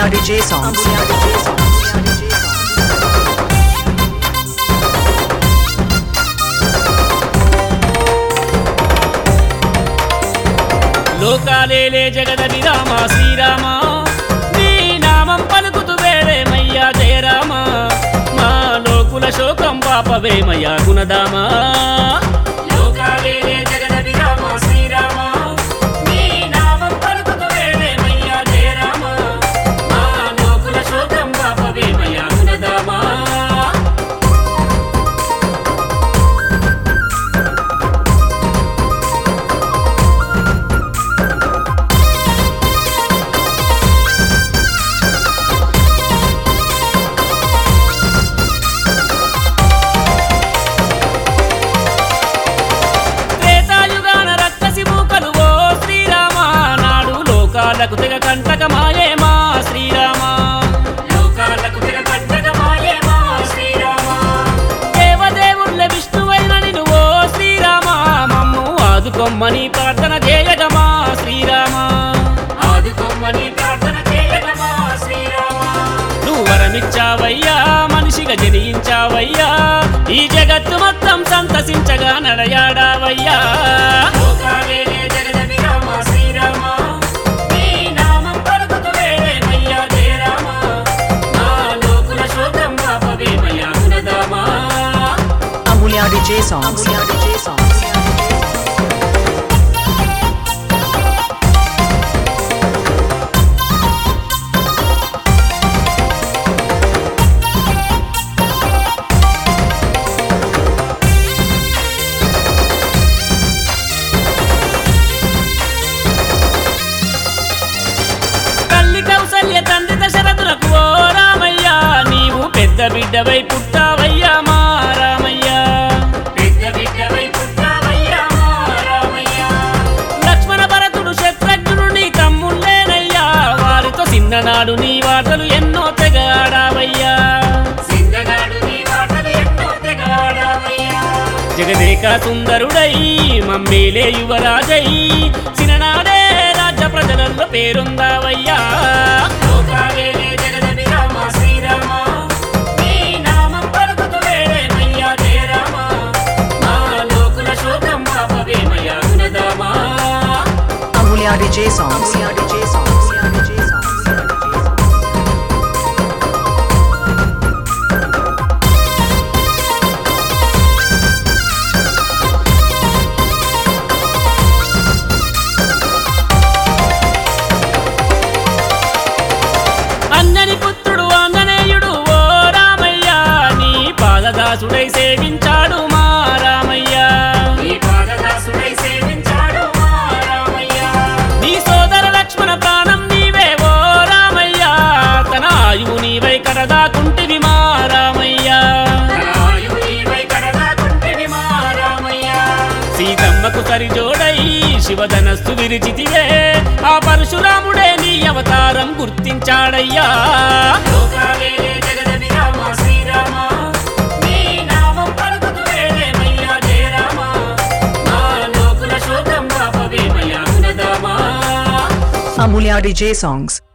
DJ songs. లోకాలేలే జగద విరామ శ్రీరామ నీ నామం పలుకుతూ వేడేమయ్యా జయరామ మా లోకుల శోకం పాపవేమయ్యా గుణదామ లోకాలేలే జగద విరామ శ్రీరామ నీ నామం పలుకుతూ వేడేమయ్యా జయరామ మా లోకుల శోకం పాపవేమయ్యా గుణదామ త్రేతాయుగాన రక్కసి మూకలు ఓ శ్రీరామ నాడు లోకాలకు తెగ కంటకమాయే మా శ్రీరామ లోకాలకు తెగ కంటకమాయే మా శ్రీరామ దేవదేవుళ్ళ విష్ణువైన నిన్ను ఓ శ్రీరామ మమ్ము ఆదుకొమ్మని ప్రార్థన చేయగమా శ్రీరామ ఆదుకొమ్మని ప్రార్థన చేయగమా శ్రీరామ నువ్వు వరమిచ్చావయ్యా మనిషిగా జనించావయ్యా ఈ జగత్తు మొత్తం సంతసించగా నడయాడావయ్యా లోకాలేలే జగదభిరామ శ్రీరామ నీ నామం పలుకుతూ వేడేమయ్యా జయరామ నా లోకుల శోకం పాపవేమయ్యా గుణదామా Amulya DJ songs. తల్లి కౌసల్య తండ్రి దశరథులకు ఓ రామయ్య నీవు పెద్ద బిడ్డవై పుట్టావయ్యా మా రామయ్య పెద్ద బిడ్డవై పుట్టావయ్యా మా రామయ్య లక్ష్మణ భరతుడు శత్రుఘ్నుడు నీ తమ్ముళ్ళేనయ్యా వారితో చిన్ననాడు నీ వార్తలు ఎన్నో తెగాడావయ్యా చిన్ననాడు నీ వార్తలు ఎన్నో తెగాడావయ్యా జగదేక సుందరుడై మమ్మీలే యువరాజై చిన్ననాడే రాజ్య ప్రజలలో పేరుందావయ్యా లోకాలేలే జగదభిరామ శ్రీరామ నీ నామం పలుకుతూ వేడేమయ్యా జయరామ మా లోకుల శోకం పాపవేమయ్యా గుణదామా Amulya DJ songs. అంజని పుత్రుడు ఆంజనేయుడు ఓ రామయ్య నీ పాదదాసుడై సేవించాడు మా రామయ్య నీ పాదదాసుడై సేవించాడు మా రామయ్య నీ సోదర లక్ష్మణ ప్రాణం నీవే ఓ రామయ్య తన ఆయువు నీవై కడదాకుంటివి మా రామయ్య సీతమ్మకు సరిజోడై శివధనస్సు విరిచితివే ఆ పరశురాముడే నీ అవతారం గుర్తించాడయ్యా లోకాలేలే జగదభిరామ శ్రీరామ నీ నామం పలుకుతూ వేడేమయ్యా జయరామ నా లోకుల శోకం పాపవేమయ్యా గుణదామా Amulya DJ songs.